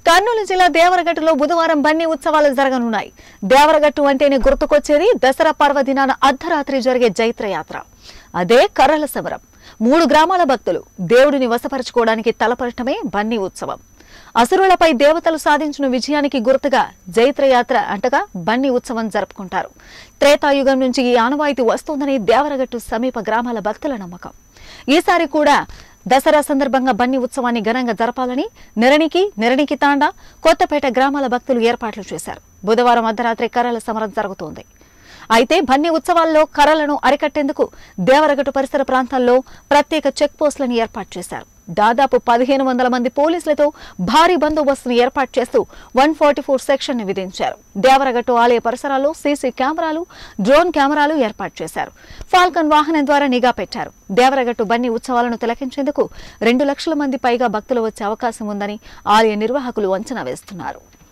కర్నూలు జిల్లా దేవరగట్టులో బుధవారం బన్నీ ఉత్సవాలు జరగనున్నాయి దేవరగట్టు అంటేనే గుర్తుకొచ్చేది దసరా పర్వదినాన అర్ధరాత్రి జరిగే జైత్రయాత్ర అదే కర్రల సమరం మూడు గ్రామాల భక్తులు దేవుడిని వశపరచుకోవడానికి తలపడటమే బన్నీ ఉత్సవం అసురులపై దేవతలు సాధించిన విజయానికి గుర్తుగా జైత్రయాత్ర అంటగా బన్నీ ఉత్సవం జరుపుకుంటారు త్రేతాయుగం నుంచి ఈ ఆనవాయితీ వస్తోందని దేవరగట్టు సమీప గ్రామాల భక్తుల నమ్మకం ఈసారి కూడా దసరా సందర్భంగా బన్నీ ఉత్సవాన్ని ఘనంగా జరపాలని నిరణికి నిరణికి తాండా కొత్తపేట గ్రామాల భక్తులు ఏర్పాట్లు చేశారు బుధవారం అర్ధరాత్రి కర్రల సమరం జరుగుతోంది అయితే బన్నీ ఉత్సవాల్లో కర్రలను అరికట్టేందుకు దేవరగట్టు పరిసర ప్రాంతాల్లో ప్రత్యేక చెక్ పోస్టులను ఏర్పాటు చేశారు దాదాపు పదిహేను వందల మంది పోలీసులతో భారీ బందోబస్తును ఏర్పాటు చేస్తూ వన్ ఫార్టీ ఫోర్ సెక్షన్ ని విధించారు దేవరగట్టు ఆలయ పరిసరాల్లో సీసీ కెమెరాలు డ్రోన్ కెమెరాలు ఏర్పాటు చేశారు ఫాల్కన్ వాహనం ద్వారా నిఘా పెట్టారు దేవరగట్టు బన్నీ ఉత్సవాలను తిలకించేందుకు రెండు లక్షల మంది పైగా భక్తులు వచ్చే అవకాశం ఉందని ఆలయ నిర్వాహకులు అంచనా వేస్తున్నారు